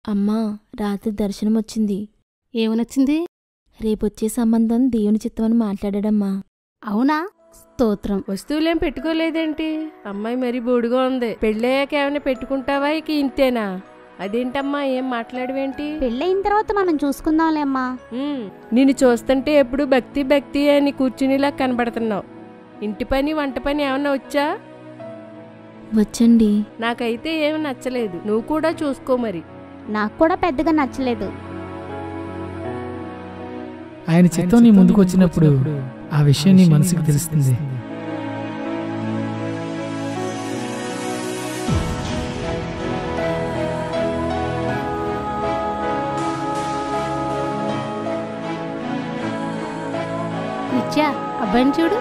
అమ్మా రాత్రి దర్శనం వచ్చింది ఏమనొచ్చింది రేపొచ్చే సంబంధం దేవుని చిత్తమని మాట్లాడాడమ్మా అవునా స్తోత్రం వస్తువులేం పెట్టుకోలేదేంటి అమ్మాయి మరీ బోడుగా ఉంది పెళ్ళయ్యాక ఏమైనా పెట్టుకుంటావా ఇక ఇంతేనా అదేంటమ్మా ఏం మాట్లాడవేంటి పెళ్ళయిన తర్వాత మనం చూసుకుందాంలే అమ్మా ఉమ్, నిన్ను చూస్తుంటే ఎప్పుడు భక్తి భక్తి అని కూర్చునిలా కనబడుతున్నావు ఇంటి పని వంట పని ఏమన్నా వచ్చా వచ్చండి నాకైతే ఏమి నచ్చలేదు నువ్వు కూడా చూసుకో మరి నాకు కూడా పెద్దగా నచ్చలేదు ఆయన చిత్తం నీ ముందుకు వచ్చినప్పుడు ఆ విషయం నీ మనసుకు తెలుస్తుంది నిత్య అబ్బాయిని చూడు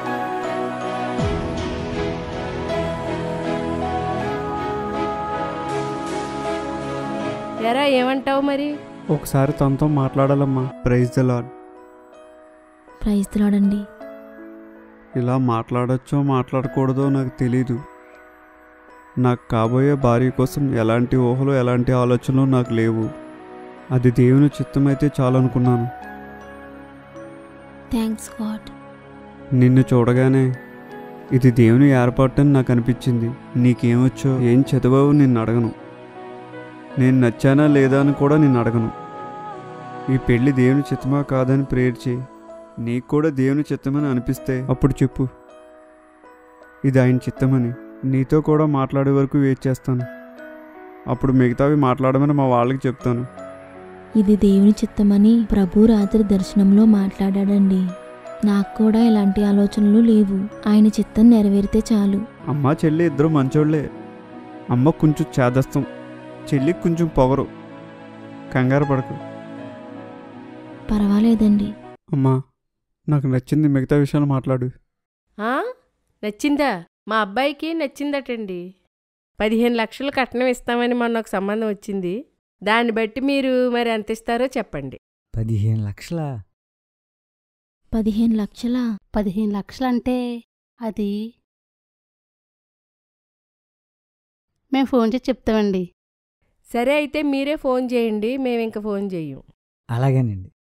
ఎరా ఏమంటావు మరి ఒకసారి తనతో మాట్లాడాలమ్మా ప్రైజ్ ద లాడ్ ప్రైజ్లాడండి ఇలా మాట్లాడచ్చో మాట్లాడకూడదో నాకు తెలీదు నాకు కాబోయే భార్య కోసం ఎలాంటి ఊహలు ఎలాంటి ఆలోచనలు నాకు లేవు అది దేవుని చిత్తమైతే చాలనుకున్నాను థ్యాంక్స్ గాడ్ నిన్ను చూడగానే ఇది దేవుని ఏర్పాటని నాకు అనిపించింది నీకేమొచ్చో ఏం చదివావు నిన్ను అడగను నేను నచ్చానా లేదా అని కూడా నిన్ను అడగను ఈ పెళ్లి దేవుని చిత్తమా కాదని ప్రేయర్ చేయి నీకు కూడా దేవుని చిత్తమని అనిపిస్తే అప్పుడు చెప్పు ఇది ఆయన చిత్తమని నీతో కూడా మాట్లాడే వరకు వెయిట్ చేస్తాను అప్పుడు మిగతావి మాట్లాడమని మా వాళ్ళకి చెప్తాను ఇది దేవుని చిత్తమని ప్రభు రాత్రి దర్శనంలో మాట్లాడాడండి నాకు కూడా ఎలాంటి ఆలోచనలు లేవు ఆయన చిత్తం నెరవేరితే చాలు అమ్మ చెల్లి ఇద్దరు మంచోళ్లే అమ్మ కొంచెం చేదస్తం చెల్లికి కొంచెం పొగరు కంగారు పడకు పర్వాలేదండి అమ్మా నాకు నచ్చింది మిగతా విషయాలు మాట్లాడు ఆ? నచ్చిందా మా అబ్బాయికి నచ్చిందటండి పదిహేను లక్షలు కట్నం ఇస్తామని మొన్న ఒక సంబంధం వచ్చింది దాన్ని బట్టి మీరు మరి ఎంత ఇస్తారో చెప్పండి పదిహేను లక్షల పదిహేను లక్షలా పదిహేను లక్షలంటే అది మేము ఫోన్ చేసి చెప్తామండి సరే అయితే మీరే ఫోన్ చేయండి మేము ఇంక ఫోన్ చెయ్యం అలాగేనండి